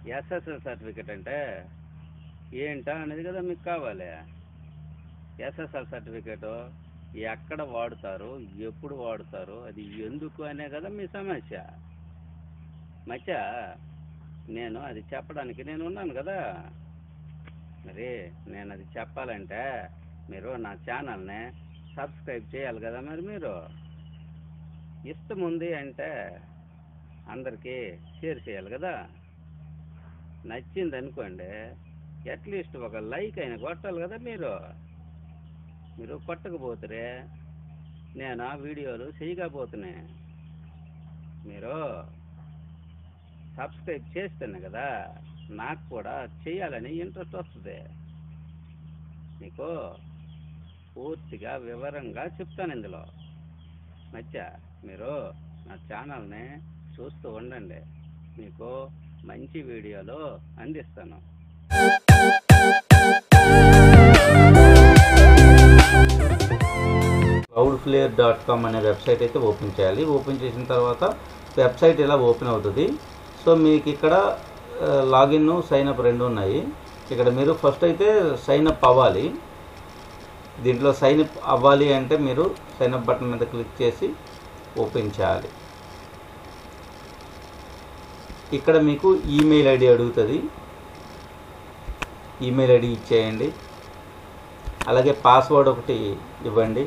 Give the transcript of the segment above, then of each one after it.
SSL certificate అంటే ఏంటా అనేది కదా మీకు కావాలి ఎస్ఎస్ఎల్ సర్టిఫికెట్ ఎక్కడ వాడుతారు ఎప్పుడు వాడుతారు అది ఎందుకు అనే కదా మీ సమస్య మచ్చ నేను అది చెప్పడానికి నేను ఉన్నాను కదా మరి నేను అది చెప్పాలంటే మీరు నా ఛానల్ని సబ్స్క్రైబ్ చేయాలి కదా మరి మీరు ఇష్టం ఉంది అంటే అందరికీ షేర్ చేయాలి కదా నచ్చింది అనుకోండి అట్లీస్ట్ ఒక లైక్ అయినా కొట్టాలి కదా మీరు మీరు కొట్టకపోతే నేను ఆ వీడియోలు చేయకపోతున్నాయి మీరు సబ్స్క్రైబ్ చేస్తేనే కదా నాకు కూడా చేయాలని ఇంట్రెస్ట్ వస్తుంది మీకు పూర్తిగా వివరంగా చెప్తాను ఇందులో మధ్య మీరు నా ఛానల్ని చూస్తూ ఉండండి మీకు మంచి వీడియోలు అందిస్తాను క్లౌడ్ ఫ్లేయర్ డాట్ కామ్ అనే వెబ్సైట్ అయితే ఓపెన్ చేయాలి ఓపెన్ చేసిన తర్వాత వెబ్సైట్ ఇలా ఓపెన్ అవుతుంది సో మీకు ఇక్కడ లాగిన్ సైన్ అప్ రెండు ఉన్నాయి ఇక్కడ మీరు ఫస్ట్ అయితే సైన్ అప్ అవ్వాలి దీంట్లో సైన్ అప్ అవ్వాలి అంటే మీరు సైన్ అప్ బటన్ మీద క్లిక్ చేసి ఓపెన్ చేయాలి ఇక్కడ మీకు ఈమెయిల్ ఐడి అడుగుతుంది ఈమెయిల్ ఐడి ఇచ్చేయండి అలాగే పాస్వర్డ్ ఒకటి ఇవ్వండి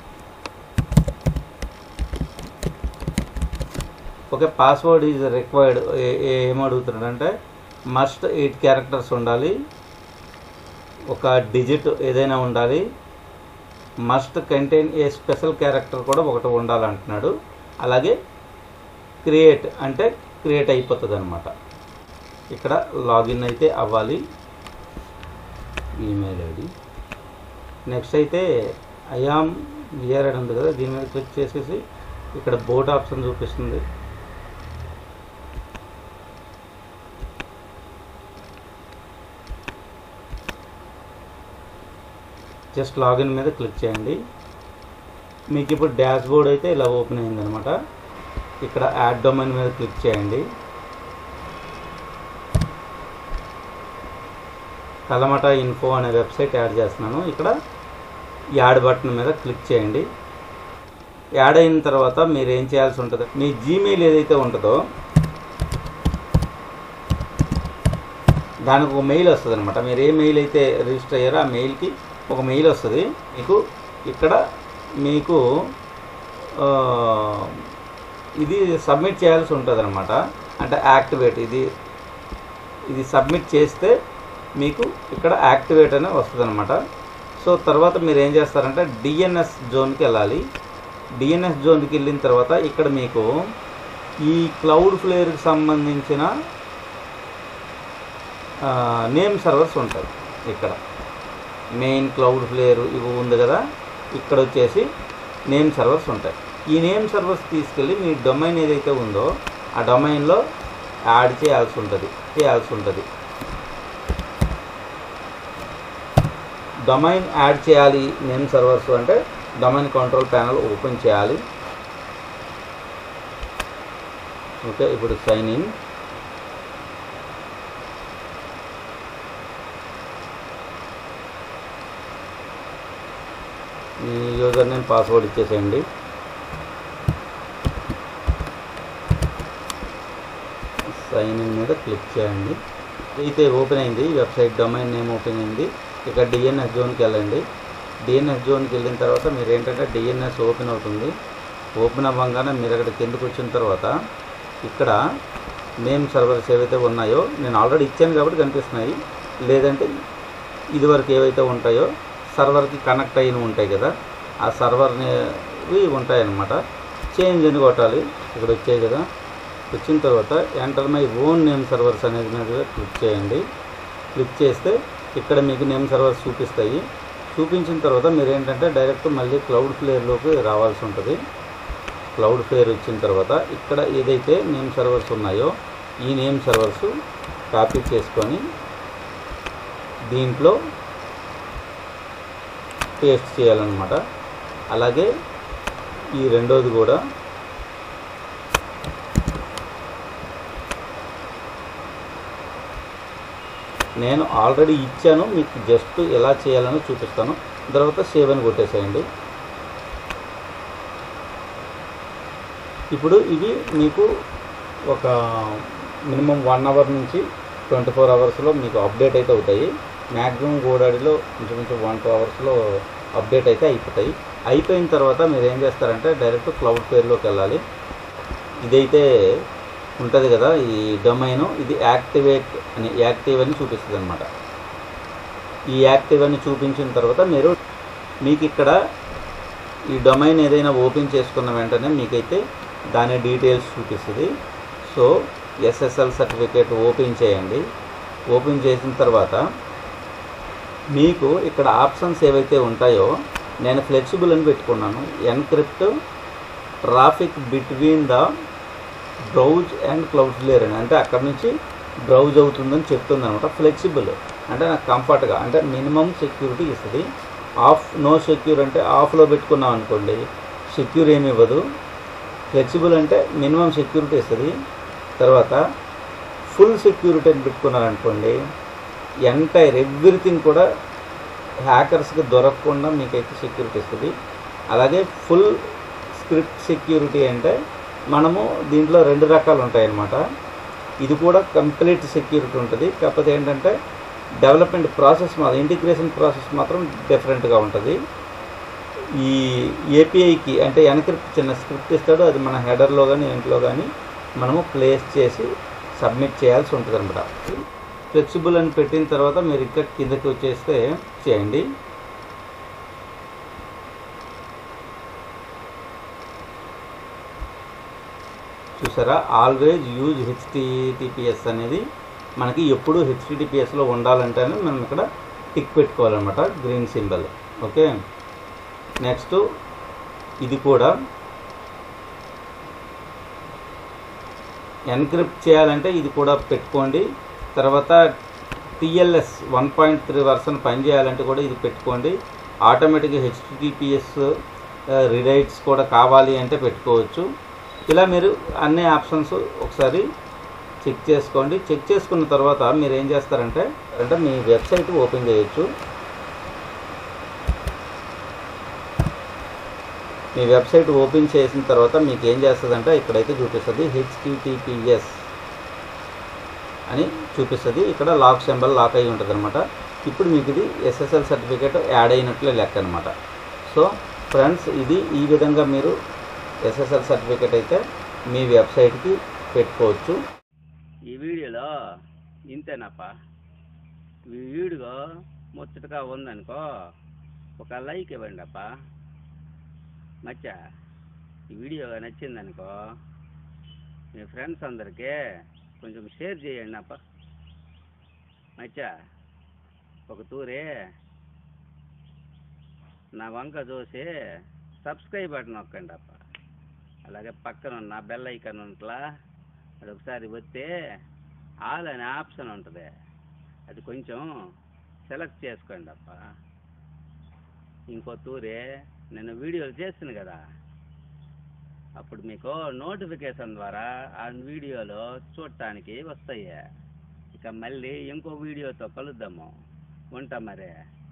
ఓకే పాస్వర్డ్ ఈజ్ రిక్వైర్డ్ ఏమడుగుతున్నాడంటే మస్ట్ ఎయిట్ క్యారెక్టర్స్ ఉండాలి ఒక డిజిట్ ఏదైనా ఉండాలి must contain a special character కూడా ఒకటి ఉండాలంటున్నాడు అలాగే క్రియేట్ అంటే క్రియేట్ అయిపోతుంది అనమాట ఇక్కడ లాగిన్ అయితే అవ్వాలి ఈమెయిల్ ఐడి నెక్స్ట్ అయితే ఐఆమ్ విఆర్ అని ఉంది కదా దీని మీద క్లిక్ చేసేసి ఇక్కడ బోట్ ఆప్షన్ చూపిస్తుంది జస్ట్ లాగిన్ మీద క్లిక్ చేయండి మీకు ఇప్పుడు డాష్ బోర్డ్ అయితే ఇలా ఓపెన్ అయిందనమాట ఇక్కడ యాడ్ డొమైన్ మీద క్లిక్ చేయండి కలమట ఇన్ఫో అనే వెబ్సైట్ యాడ్ చేస్తున్నాను ఇక్కడ యాడ్ బటన్ మీద క్లిక్ చేయండి యాడ్ అయిన తర్వాత మీరు ఏం చేయాల్సి ఉంటుంది మీ జీమెయిల్ ఏదైతే ఉంటుందో దానికి ఒక మెయిల్ వస్తుంది అనమాట మీరు ఏ మెయిల్ అయితే రిజిస్టర్ అయ్యారో ఆ మెయిల్కి ఒక మెయిల్ వస్తుంది మీకు ఇక్కడ మీకు ఆ, ఇది సబ్మిట్ చేయాల్సి ఉంటుంది అనమాట అంటే యాక్టివేట్ ఇది ఇది సబ్మిట్ చేస్తే మీకు ఇక్కడ యాక్టివేట్ అనే వస్తుంది అనమాట సో తర్వాత మీరు ఏం చేస్తారంటే డిఎన్ఎస్ జోన్కి వెళ్ళాలి డిఎన్ఎస్ జోన్కి వెళ్ళిన తర్వాత ఇక్కడ మీకు ఈ క్లౌడ్ ఫ్లేయర్కి సంబంధించిన నేమ్ సర్వర్స్ ఉంటాయి ఇక్కడ మెయిన్ క్లౌడ్ ఫ్లేయర్ ఇవి ఉంది కదా ఇక్కడ వచ్చేసి నేమ్ సర్వర్స్ ఉంటాయి ఈ నేమ్ సర్వర్స్ తీసుకెళ్ళి మీ డొమైన్ ఏదైతే ఉందో ఆ డొమైన్లో యాడ్ చేయాల్సి ఉంటుంది చేయాల్సి ఉంటుంది డొమైన్ యాడ్ చేయాలి నేమ్ సర్వర్స్ అంటే డొమైన్ కంట్రోల్ ప్యానల్ ఓపెన్ చేయాలి ఓకే ఇప్పుడు సైన్ ఇన్ మీ యూజర్ నేమ్ పాస్వర్డ్ ఇచ్చేసేయండి సైన్ ఇన్ మీద క్లిక్ చేయండి అయితే ఓపెన్ అయింది వెబ్సైట్ డొమైన్ నేమ్ ఓపెన్ అయింది ఇక్కడ డిఎన్ఎస్ జోన్కి వెళ్ళండి డిఎన్ఎస్ జోన్కి వెళ్ళిన తర్వాత మీరు ఏంటంటే డిఎన్ఎస్ ఓపెన్ అవుతుంది ఓపెన్ అవ్వగానే మీరు అక్కడ కిందకు వచ్చిన తర్వాత ఇక్కడ నేమ్ సర్వర్స్ ఏవైతే ఉన్నాయో నేను ఆల్రెడీ ఇచ్చాను కాబట్టి కనిపిస్తున్నాయి లేదంటే ఇదివరకు ఏవైతే ఉంటాయో సర్వర్కి కనెక్ట్ అయిన ఉంటాయి కదా ఆ సర్వర్నివి ఉంటాయన్నమాట చేంజ్ అని కొట్టాలి ఇక్కడ వచ్చాయి కదా వచ్చిన తర్వాత enter my own name servers అనేది మీద క్లిక్ చేయండి క్లిక్ చేస్తే ఇక్కడ మీకు నేమ్ సర్వర్స్ చూపిస్తాయి చూపించిన తర్వాత మీరు ఏంటంటే డైరెక్ట్ మళ్ళీ క్లౌడ్ ఫ్లేయర్లోకి రావాల్సి ఉంటుంది క్లౌడ్ ఫ్లేయర్ వచ్చిన తర్వాత ఇక్కడ ఏదైతే నేమ్ సర్వర్స్ ఉన్నాయో ఈ నేమ్ సర్వర్స్ కాపీ చేసుకొని దీంట్లో పేస్ట్ చేయాలన్నమాట అలాగే ఈ రెండోది కూడా నేను ఆల్రెడీ ఇచ్చాను మీకు జస్ట్ ఎలా చేయాలని చూపిస్తాను తర్వాత సేవ్ అని కొట్టేసేయండి ఇప్పుడు ఇవి మీకు ఒక మినిమం వన్ అవర్ నుంచి ట్వంటీ ఫోర్ అవర్స్లో మీకు అప్డేట్ అయితే అవుతాయి మ్యాక్సిమం గోడాడిలో ఇంచుమించు వన్ టూ అవర్స్లో అప్డేట్ అయితే అయిపోతాయి అయిపోయిన తర్వాత మీరు ఏం చేస్తారంటే డైరెక్ట్ క్లౌడ్ పేర్లోకి వెళ్ళాలి ఇదైతే ఉంటుంది కదా ఈ డొమైన్ ఇది యాక్టివేట్ అని యాక్టివ్ అని చూపిస్తుంది అనమాట ఈ యాక్టివ్ అని చూపించిన తర్వాత మీరు మీకు ఇక్కడ ఈ డొమైన్ ఏదైనా ఓపెన్ చేసుకున్న వెంటనే మీకైతే దాని డీటెయిల్స్ చూపిస్తుంది సో ఎస్ఎస్ఎల్ సర్టిఫికేట్ ఓపెన్ చేయండి ఓపెన్ చేసిన తర్వాత మీకు ఇక్కడ ఆప్షన్స్ ఏవైతే ఉంటాయో నేను ఫ్లెక్సిబుల్ అని పెట్టుకున్నాను encrypt traffic between the browse and Cloudflare అని అంటే అక్కడ నుంచి బ్రౌజ్ అవుతుందని చెప్తుంది అనమాట ఫ్లెక్సిబుల్ అంటే నాకు కంఫర్ట్గా అంటే మినిమం సెక్యూరిటీ ఇస్తుంది ఆఫ్ నో సెక్యూర్ అంటే ఆఫ్లో పెట్టుకున్నాం అనుకోండి సెక్యూర్ ఏమి ఇవ్వదు ఫ్లెక్సిబుల్ అంటే మినిమం సెక్యూరిటీ ఇస్తుంది తర్వాత ఫుల్ సెక్యూరిటీ అని పెట్టుకున్నారనుకోండి ఎంటైర్ ఎవ్రీథింగ్ కూడా హ్యాకర్స్కి దొరకకుండా మీకైతే సెక్యూరిటీ ఇస్తుంది అలాగే ఫుల్ స్క్రిప్ట్ సెక్యూరిటీ అంటే మనము దీంట్లో రెండు రకాలు ఉంటాయన్నమాట ఇది కూడా కంప్లీట్ సెక్యూరిటీ ఉంటుంది కాకపోతే ఏంటంటే డెవలప్మెంట్ ప్రాసెస్ మాత్రం ఇంటిగ్రేషన్ ప్రాసెస్ మాత్రం డిఫరెంట్గా ఉంటుంది ఈ ఏపీఐకి అంటే ఎన్క్రిప్ట్ చిన్న స్క్రిప్ట్ ఇస్తాడు అది మన హెడర్లో కానీ ఇంట్లో కానీ మనము ప్లేస్ చేసి సబ్మిట్ చేయాల్సి ఉంటుంది అనమాట ఫ్లెక్సిబుల్ అని పెట్టిన తర్వాత మీరు ఇక్కడ కిందకి వచ్చేస్తే చేయండి చూసారా ఆల్వేజ్ యూజ్ హెచ్టిటిపిఎస్ అనేది మనకి ఎప్పుడు హెచ్టిటిపిఎస్లో ఉండాలంటేనే మనం ఇక్కడ టిక్ పెట్టుకోవాలన్నమాట గ్రీన్ సింబల్ ఓకే నెక్స్ట్ ఇది కూడా ఎన్క్రిప్ట్ చేయాలంటే ఇది కూడా పెట్టుకోండి తర్వాత TLS one point three version పనిచేయాలంటే కూడా ఇది పెట్టుకోండి ఆటోమేటిక్గా హెచ్టిటిపిఎస్ రిరైట్స్ కూడా కావాలి అంటే పెట్టుకోవచ్చు ఇలా మీరు అన్ని ఆప్షన్స్ ఒకసారి చెక్ చేసుకోండి చెక్ చేసుకున్న తర్వాత మీరు ఏం చేస్తారంటే అంటే మీ వెబ్సైట్ ఓపెన్ చేయొచ్చు మీ వెబ్సైట్ ఓపెన్ చేసిన తర్వాత మీకు ఏం చేస్తుందంటే ఇక్కడైతే చూపిస్తుంది హెచ్టిటిపిఎస్ అని చూపిస్తుంది ఇక్కడ లాక్ సింబల్ లాక్ అయి ఉంటుంది అనమాట ఇప్పుడు మీకు ఇది ఎస్ఎస్ఎల్ సర్టిఫికేట్ యాడ్ అయినట్లే లెక్క అనమాట సో ఫ్రెండ్స్ ఇది ఈ విధంగా మీరు ఎస్ఎస్ఎల్ సర్టిఫికేట్ అయితే మీ వెబ్సైట్కి పెట్టుకోవచ్చు ఈ వీడియోలో ఇంతేనప్ప ఈ వీడియో ముచ్చటగా ఉందనుకో ఒక లైక్ ఇవ్వండి అప్ప మచ్చా ఈ వీడియో నచ్చిందనుకో మీ ఫ్రెండ్స్ అందరికీ కొంచెం షేర్ చేయండి అప్ప మచ్చా ఒక తూరే నా వంక చూసి సబ్స్క్రైబ్ బటన్ నొక్కండి అప్ప అలాగే పక్కన ఉన్న బెల్ ఐకాన్ ఉంట్లా అది ఒకసారి వస్తే ఆల్ అనే ఆప్షన్ ఉంటుంది అది కొంచెం సెలెక్ట్ చేసుకోండి అప్ప ఇంకో తూరే నేను వీడియోలు చేస్తాను కదా అప్పుడు మీకు నోటిఫికేషన్ ద్వారా ఆ వీడియోలు చూడటానికి వస్తాయి ఇక మళ్ళీ ఇంకో వీడియోతో కలుద్దాము ఉంటాం మరే